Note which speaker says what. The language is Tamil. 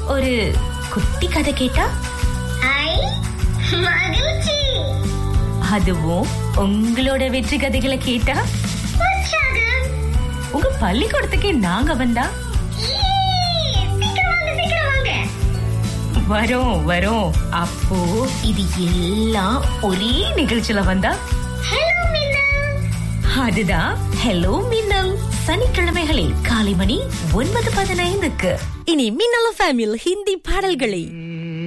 Speaker 1: ஒரு குட்டி கதை கேட்டா
Speaker 2: ஐ மகிழ்ச்சி
Speaker 1: அதுவும் உங்களோட வெற்றி கதைகளை கேட்டா
Speaker 2: உற்சாகம்
Speaker 1: உங்க பள்ளிக்கூடத்துக்கே நாங்க வந்தா
Speaker 2: ஈ, சீக்கிரம் வாங்க சீக்கிரம் வாங்க
Speaker 1: வரோம் வரோம் அப்போ இது எல்லாம் ஒரே நிகழ்ச்சியில வந்தா
Speaker 2: ஹலோ மீனா
Speaker 1: அதுதான் ஹலோ மின்னல் சனிக்கிழமைகளில் காலை மணி ஒன்பது பதினைந்துக்கு
Speaker 3: இனி மின்னல ஃபேமில் ஹிந்தி பாடல்களை